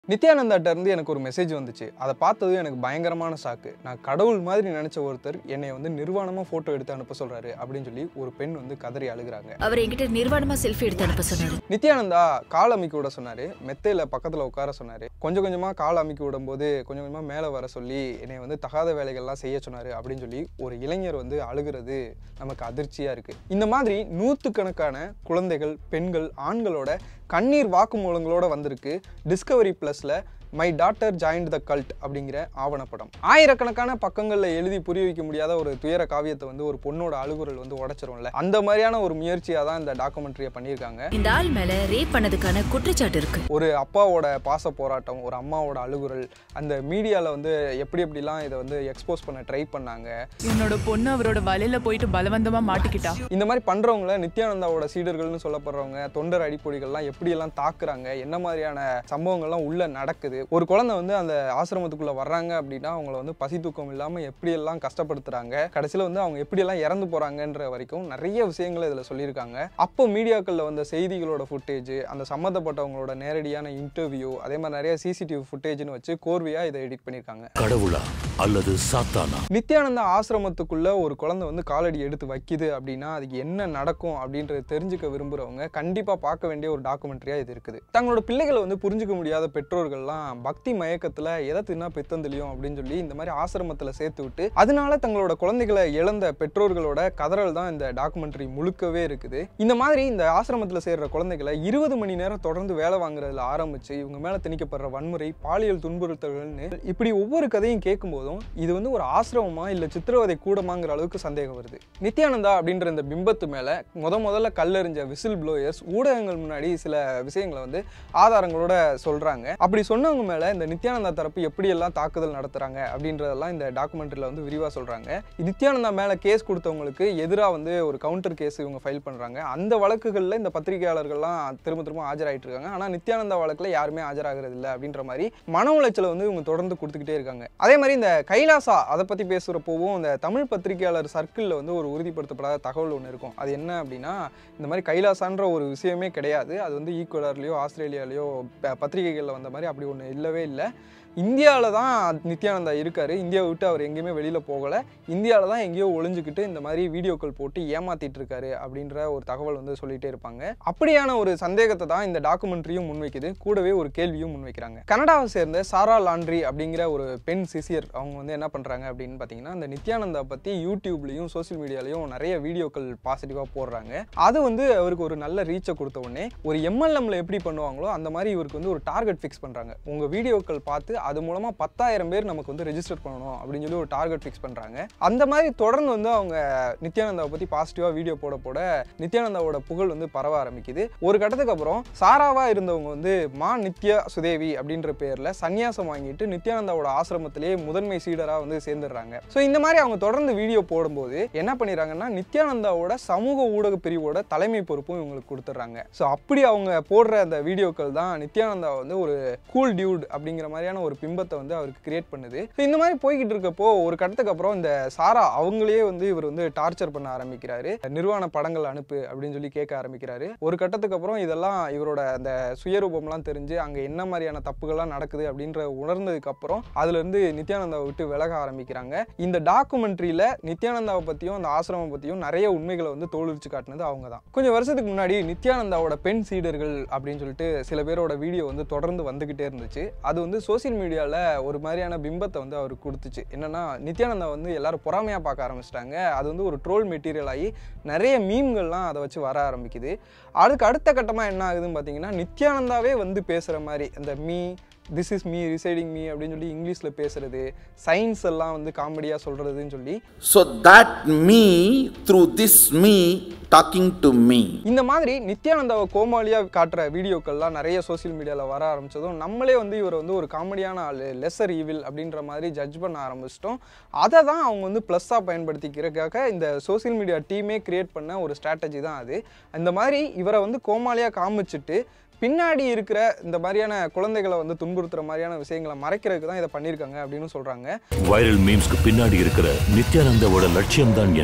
நித்யானந்தாட்ட இருந்து எனக்கு ஒரு மெசேஜ் வந்துச்சு அதை பார்த்ததும் எனக்கு பயங்கரமான ஷாக்கு நான் கடவுள் மாதிரி நினைச்ச ஒருத்தர் என்னை வந்து நிர்வாணமா போட்டோ எடுத்து அனுப்ப சொல்றாரு அப்படின்னு சொல்லி ஒரு பெண் வந்து கதறி அழுகுறாங்க அவர் என்கிட்ட நிர்வாணமா செல்ஃபி எடுத்து அனுப்ப சொன்னாரு நித்யானந்தா கால் அமைக்க விட சொன்னாரு மெத்தையில பக்கத்துல உட்கார சொன்னாரு கொஞ்சம் கொஞ்சமா கால் அமைக்க விடும்போது கொஞ்சம் கொஞ்சமா மேலே வர சொல்லி என்னை வந்து தகாத வேலைகள்லாம் செய்ய சொன்னாரு அப்படின்னு சொல்லி ஒரு இளைஞர் வந்து அழுகிறது நமக்கு அதிர்ச்சியா இருக்கு இந்த மாதிரி நூற்றுக்கணக்கான குழந்தைகள் பெண்கள் ஆண்களோட கண்ணீர் வாக்குமூலங்களோட வந்திருக்கு டிஸ்கவரி ப்ளஸ்ல my daughter joined the cult அப்படிங்கிற ஆவணப்படம் ஆயிரக்கணக்கான பக்கங்களில் எழுதி புரிய வைக்க முடியாத ஒரு துயர காவியத்தை வந்து ஒரு பொண்ணோட அழுகுரல் வந்து உடைச்சிரும்ல அந்த மாதிரியான ஒரு முயற்சியாக தான் இந்த டாக்குமெண்ட்ரியை பண்ணியிருக்காங்க இந்த ஆள் மேல ரேப் பண்ணதுக்கான குற்றச்சாட்டு இருக்கு ஒரு அப்பாவோட பாச போராட்டம் ஒரு அம்மாவோட அழுகுரல் அந்த மீடியாவில் வந்து எப்படி எப்படிலாம் இதை வந்து எக்ஸ்போஸ் பண்ண ட்ரை பண்ணாங்க என்னோட பொண்ணு அவரோட வலையில போயிட்டு பலவந்தமா மாட்டிக்கிட்டா இந்த மாதிரி பண்றவங்கள நித்யானந்தாவோட சீடர்கள்னு சொல்லப்படுறவங்க தொண்டர் அடிப்பொடிகள்லாம் எப்படியெல்லாம் தாக்குறாங்க என்ன மாதிரியான சம்பவங்கள்லாம் உள்ள நடக்குது ஒரு குழந்தை வந்து அந்த ஆசிரமத்துக்குள்ள வர்றாங்க அப்படின்னா அவங்கள வந்து பசி தூக்கம் இல்லாம எப்படியெல்லாம் கஷ்டப்படுத்துறாங்க கடைசியில் வந்து அவங்க எப்படியெல்லாம் இறந்து போறாங்கன்ற வரைக்கும் நிறைய விஷயங்களை இதில் சொல்லியிருக்காங்க அப்போ மீடியாக்களில் வந்த செய்திகளோட ஃபுட்டேஜ் அந்த சம்மந்தப்பட்டவங்களோட நேரடியான இன்டர்வியூ அதே மாதிரி நிறைய சிசிடிவி ஃபுட்டேஜ்னு வச்சு கோர்வையா இதை எடிட் பண்ணியிருக்காங்க கடவுளா அல்லது சாத்தானா நித்யானந்தா ஆசிரமத்துக்குள்ள ஒரு குழந்தை வந்து காலடி எடுத்து வைக்குது அப்படின்னா அதுக்கு என்ன நடக்கும் அப்படின்றது தெரிஞ்சுக்க விரும்புறவங்க கண்டிப்பா பார்க்க வேண்டிய ஒரு டாக்குமெண்ட்ரியா இது இருக்குது தங்களோட பிள்ளைகளை வந்து புரிஞ்சுக்க முடியாத பெற்றோர்கள்லாம் பக்தி மயக்கத்துல எதை தின்னா பெத்தந்திலியும் அப்படின்னு சொல்லி இந்த மாதிரி ஆசிரமத்துல சேர்த்து விட்டு அதனால தங்களோட குழந்தைகளை இழந்த பெற்றோர்களோட கதறல் தான் இந்த டாக்குமெண்ட்ரி முழுக்கவே இருக்குது இந்த மாதிரி இந்த ஆசிரமத்துல சேர்ற குழந்தைகளை இருபது மணி நேரம் தொடர்ந்து வேலை வாங்குறதுல ஆரம்பிச்சு இவங்க மேல திணிக்கப்படுற வன்முறை பாலியல் துன்புறுத்தல்கள்னு இப்படி ஒவ்வொரு கதையும் கேட்கும்போதும் இது வந்து ஒரு ஆசிரமமா இல்ல சித்திரவதை கூடமாங்கிற அளவுக்கு சந்தேகம் வருது நித்யானந்தா அப்படின்ற இந்த பிம்பத்து மேல முத முதல்ல கல்லெறிஞ்ச விசில் ப்ளோயர்ஸ் ஊடகங்கள் முன்னாடி சில விஷயங்களை வந்து ஆதாரங்களோட சொல்றாங்க அப்படி சொன்னவங்க மேல இந்த நித்யானந்தா தரப்பு எப்படியெல்லாம் தாக்குதல் நடத்துறாங்க அப்படின்றதெல்லாம் இந்த டாக்குமெண்ட்ரியில் வந்து விரிவா சொல்றாங்க நித்யானந்தா மேல கேஸ் கொடுத்தவங்களுக்கு எதிராக வந்து ஒரு கவுண்டர் கேஸ் இவங்க ஃபைல் பண்றாங்க அந்த வழக்குகளில் இந்த பத்திரிகையாளர்கள்லாம் திரும்ப திரும்ப ஆஜராயிட்டு இருக்காங்க ஆனா நித்யானந்தா வழக்குல யாருமே ஆஜராகிறது இல்லை அப்படின்ற மாதிரி மன உளைச்சலை வந்து இவங்க தொடர்ந்து கொடுத்துக்கிட்டே இருக்காங்க அதே மாதிரி இந்த கைலாசா அதை பத்தி பேசுறப்போவும் இந்த தமிழ் பத்திரிகையாளர் சர்க்கிளில் வந்து ஒரு உறுதிப்படுத்தப்படாத தகவல் ஒன்று இருக்கும் அது என்ன அப்படின்னா இந்த மாதிரி கைலாசான்ற ஒரு விஷயமே கிடையாது அது வந்து ஈக்குவலர்லையோ ஆஸ்திரேலியாலேயோ பத்திரிகைகளில் வந்த மாதிரி அப்படி ஒன்று இல்லவே இல்லை இந்தியாவில் தான் நித்யானந்தா இருக்காரு இந்தியாவை விட்டு அவர் எங்கேயுமே வெளியில் போகலை இந்தியாவில் தான் எங்கேயோ ஒளிஞ்சுக்கிட்டு இந்த மாதிரி வீடியோக்கள் போட்டு ஏமாத்திட்டு இருக்காரு அப்படின்ற ஒரு தகவல் வந்து சொல்லிட்டே இருப்பாங்க அப்படியான ஒரு சந்தேகத்தை தான் இந்த டாக்குமெண்ட்ரியும் முன்வைக்குது கூடவே ஒரு கேள்வியும் முன்வைக்கிறாங்க கனடாவை சேர்ந்த சாரா லாண்ட்ரி அப்படிங்கிற ஒரு பெண் சிசியர் அவங்க வந்து என்ன பண்ணுறாங்க அப்படின்னு பார்த்தீங்கன்னா இந்த நித்யானந்தா பற்றி யூடியூப்லேயும் சோஷியல் மீடியாலையும் நிறைய வீடியோக்கள் பாசிட்டிவாக போடுறாங்க அது வந்து அவருக்கு ஒரு நல்ல ரீச்சை கொடுத்த உடனே ஒரு எம்எல்எம்ல எப்படி பண்ணுவாங்களோ அந்த மாதிரி இவருக்கு வந்து ஒரு டார்கெட் ஃபிக்ஸ் பண்ணுறாங்க உங்கள் வீடியோக்கள் பார்த்து அது மூலமாக பத்தாயிரம் பேர் நமக்கு வந்து ரெஜிஸ்டர் பண்ணணும் அப்படின்னு சொல்லி ஒரு டார்கெட் ஃபிக்ஸ் பண்ணுறாங்க அந்த மாதிரி தொடர்ந்து வந்து அவங்க நித்யானந்தாவை பற்றி பாசிட்டிவாக வீடியோ போட போட நித்யானந்தாவோட புகழ் வந்து பரவ ஆரம்பிக்குது ஒரு கட்டத்துக்கு அப்புறம் சாராவா இருந்தவங்க வந்து மா நித்யா சுதேவி அப்படின்ற பேரில் சன்னியாசம் வாங்கிட்டு நித்யானந்தாவோட ஆசிரமத்திலேயே முதன்மை சீடராக வந்து சேர்ந்துடுறாங்க ஸோ இந்த மாதிரி அவங்க தொடர்ந்து வீடியோ போடும்போது என்ன பண்ணிடுறாங்கன்னா நித்யானந்தாவோட சமூக ஊடக பிரிவோட தலைமை பொறுப்பும் இவங்களுக்கு கொடுத்துட்றாங்க ஸோ அப்படி அவங்க போடுற அந்த வீடியோக்கள் தான் நித்யானந்தா வந்து ஒரு கூல் டியூட் அப்படிங்கிற மாதிரியான ஒரு பிம்பத்தை வந்து அவருக்கு கிரியேட் பண்ணுது ஸோ இந்த மாதிரி போய்கிட்டு இருக்கப்போ ஒரு கட்டத்துக்கு அப்புறம் இந்த சாரா அவங்களே வந்து இவர் வந்து டார்ச்சர் பண்ண ஆரம்பிக்கிறாரு நிர்வாண படங்கள் அனுப்பு அப்படின்னு சொல்லி கேட்க ஆரம்பிக்கிறாரு ஒரு கட்டத்துக்கு அப்புறம் இதெல்லாம் இவரோட அந்த சுயரூபம்லாம் தெரிஞ்சு அங்க என்ன மாதிரியான தப்புகள்லாம் நடக்குது அப்படின்ற உணர்ந்ததுக்கு அப்புறம் அதுல இருந்து நித்யானந்தாவை விட்டு விலக ஆரம்பிக்கிறாங்க இந்த டாக்குமெண்ட்ரியில நித்யானந்தாவை பத்தியும் அந்த ஆசிரமம் பத்தியும் நிறைய உண்மைகளை வந்து தோலுரிச்சு காட்டினது அவங்க தான் கொஞ்சம் வருஷத்துக்கு முன்னாடி நித்யானந்தாவோட பெண் சீடர்கள் அப்படின்னு சொல்லிட்டு சில பேரோட வீடியோ வந்து தொடர்ந்து வந்துகிட்டே இருந்துச்சு அது வந்து சோசியல் மீடியாவில் ஒரு மாதிரியான பிம்பத்தை வந்து அவருக்கு கொடுத்துச்சு என்னன்னா நித்யானந்தா வந்து எல்லாரும் பொறாமையாக பார்க்க ஆரம்பிச்சிட்டாங்க அது வந்து ஒரு ட்ரோல் மெட்டீரியல் ஆகி நிறைய மீம்கள்லாம் அதை வச்சு வர ஆரம்பிக்குது அதுக்கு அடுத்த கட்டமாக என்ன ஆகுதுன்னு பார்த்தீங்கன்னா நித்யானந்தாவே வந்து பேசுகிற மாதிரி அந்த me this is me residing me அப்படின்னு சொல்லி இங்கிலீஷில் பேசுறது சயின்ஸ் எல்லாம் வந்து காமெடியாக சொல்கிறதுன்னு சொல்லி So that me, through this me, talking to me. இந்த மாதிரி நித்யானந்தாவை கோமாளியாக காட்டுற வீடியோக்கள்லாம் நிறைய சோஷியல் மீடியாவில் வர ஆரம்பிச்சதும் நம்மளே வந்து இவர் வந்து ஒரு காமெடியான ஆள் லெஸர் ஈவில் அப்படின்ற மாதிரி ஜட்ஜ் பண்ண ஆரம்பிச்சிட்டோம் அதை தான் அவங்க வந்து ப்ளஸ்ஸாக பயன்படுத்திக்கிறதுக்காக இந்த சோஷியல் மீடியா டீமே கிரியேட் பண்ண ஒரு ஸ்ட்ராட்டஜி தான் அது இந்த மாதிரி இவரை வந்து கோமாளியாக காமிச்சிட்டு பின்னாடி இருக்கிற இந்த மாதிரியான குழந்தைகளை வந்து துன்புறுத்துற மாதிரியான விஷயங்களை மறைக்கிறதுக்கு தான் இதை பண்ணியிருக்காங்க அப்படின்னு சொல்கிறாங்க வைரல் மீம்ஸ்க்கு பின்னாடி இருக்கிற நித்யானந்தாவோட லட்சியம் தான் என்ன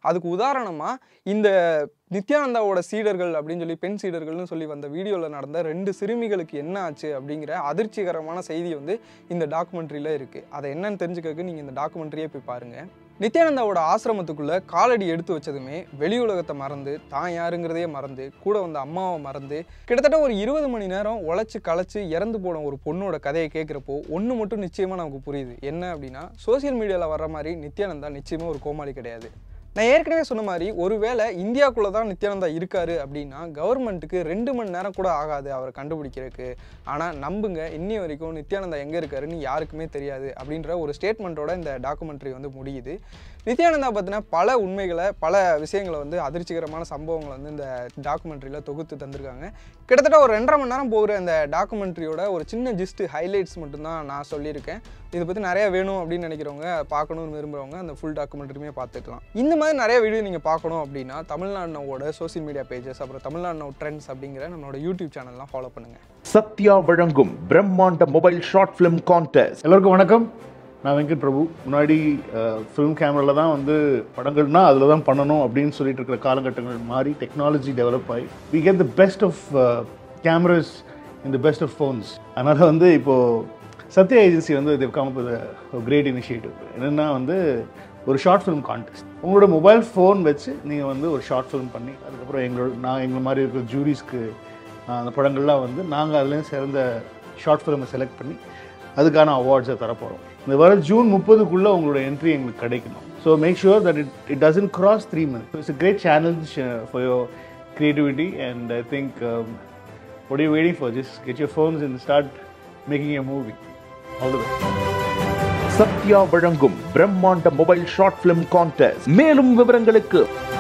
அதுக்கு உதாரணமாக இந்த நித்யானந்தாவோட சீடர்கள் அப்படின்னு சொல்லி பெண் சீடர்கள்னு சொல்லி வந்த வீடியோவில் நடந்த ரெண்டு சிறுமிகளுக்கு என்ன ஆச்சு அப்படிங்கிற அதிர்ச்சிகரமான செய்தி வந்து இந்த டாக்குமெண்ட்ரியில் இருக்குது அதை என்னன்னு தெரிஞ்சுக்கிறதுக்கு நீங்கள் இந்த டாக்குமெண்ட்ரியே போய் பாருங்கள் நித்யானந்தாவோட ஆசிரமத்துக்குள்ள காலடி எடுத்து வச்சதுமே வெளி உலகத்தை மறந்து தான் யாருங்கிறதையே மறந்து கூட வந்த அம்மாவை மறந்து கிட்டத்தட்ட ஒரு இருபது மணி நேரம் உழைச்சி களைச்சு இறந்து போன ஒரு பொண்ணோட கதையை கேட்குறப்போ ஒன்று மட்டும் நிச்சயமாக நமக்கு புரியுது என்ன அப்படின்னா சோஷியல் மீடியாவில் வர்ற மாதிரி நித்யானந்தா நிச்சயமாக ஒரு கோமாளி கிடையாது நான் ஏற்கனவே சொன்ன மாதிரி ஒருவேளை இந்தியாக்குள்ளே தான் நித்யானந்தா இருக்காரு அப்படின்னா கவர்மெண்ட்டுக்கு ரெண்டு மணி நேரம் கூட ஆகாது அவரை கண்டுபிடிக்கிறதுக்கு ஆனால் நம்புங்க இன்னி வரைக்கும் நித்யானந்தா எங்கே இருக்காருன்னு யாருக்குமே தெரியாது அப்படின்ற ஒரு ஸ்டேட்மெண்ட்டோட இந்த டாக்குமெண்ட்ரி வந்து முடியுது நித்யானந்தா பற்றின பல உண்மைகளை பல விஷயங்களை வந்து அதிர்ச்சிகரமான சம்பவங்களை வந்து இந்த டாக்குமெண்ட்ரியில் தொகுத்து தந்திருக்காங்க கிட்டத்தட்ட ஒரு ரெண்டரை மணி நேரம் போகிற இந்த டாக்குமெண்ட்ரியோட ஒரு சின்ன ஜிஸ்ட் ஹைலைட்ஸ் மட்டும்தான் நான் சொல்லியிருக்கேன் இதை பற்றி நிறைய வேணும் அப்படின்னு நினைக்கிறவங்க பார்க்கணும்னு விரும்புகிறவங்க அந்த ஃபுல் டாக்குமெண்ட்ரியுமே பார்த்துக்கலாம் இந்த மாதிரி நிறைய வீடியோ நீங்கள் பார்க்கணும் அப்படின்னா தமிழ்நாடு நவோட சோஷியல் மீடியா பேஜஸ் அப்புறம் தமிழ்நாடு நவ் ட்ரெண்ட்ஸ் அப்படிங்கிற நம்மளோட யூடியூப் சேனல்லாம் ஃபாலோ பண்ணுங்கள் சத்யா வழங்கும் பிரம்மாண்ட மொபைல் ஷார்ட் ஃபிலிம் கான்டெஸ்ட் எல்லோருக்கும் வணக்கம் நான் வெங்கட் பிரபு முன்னாடி ஃபிலிம் கேமராவில் தான் வந்து படங்கள்னா அதில் தான் பண்ணணும் அப்படின்னு சொல்லிட்டு இருக்கிற காலகட்டங்கள் மாறி டெக்னாலஜி டெவலப் ஆகி we get the best of cameras in the best of phones அதனால் வந்து இப்போது சத்யா ஏஜென்சி வந்து இது கம் கிரேட் இனிஷியேட்டிவ் என்னென்னா வந்து ஒரு ஷார்ட் ஃபிலிம் கான்டெஸ்ட் உங்களோட மொபைல் ஃபோன் வச்சு நீங்கள் வந்து ஒரு ஷார்ட் ஃபிலிம் பண்ணி அதுக்கப்புறம் எங்களோட நான் எங்களை மாதிரி இருக்கிற ஜூரிஸ்க்கு அந்த படங்கள்லாம் வந்து நாங்கள் அதுலேயும் சிறந்த ஷார்ட் ஃபிலிமை செலக்ட் பண்ணி அதுக்கான அவார்ட்ஸை தரப்போகிறோம் இந்த வர ஜூன் முப்பதுக்குள்ளே உங்களோட என்ட்ரி எங்களுக்கு கிடைக்கணும் so make sure that it it doesn't cross three months it's a great challenge for your creativity and I think um, what are you waiting for? Just get your phones and start making a movie. All the best. Sathya வழங்கும் பிரம்மாண்ட mobile short film contest மேலும் விவரங்களுக்கு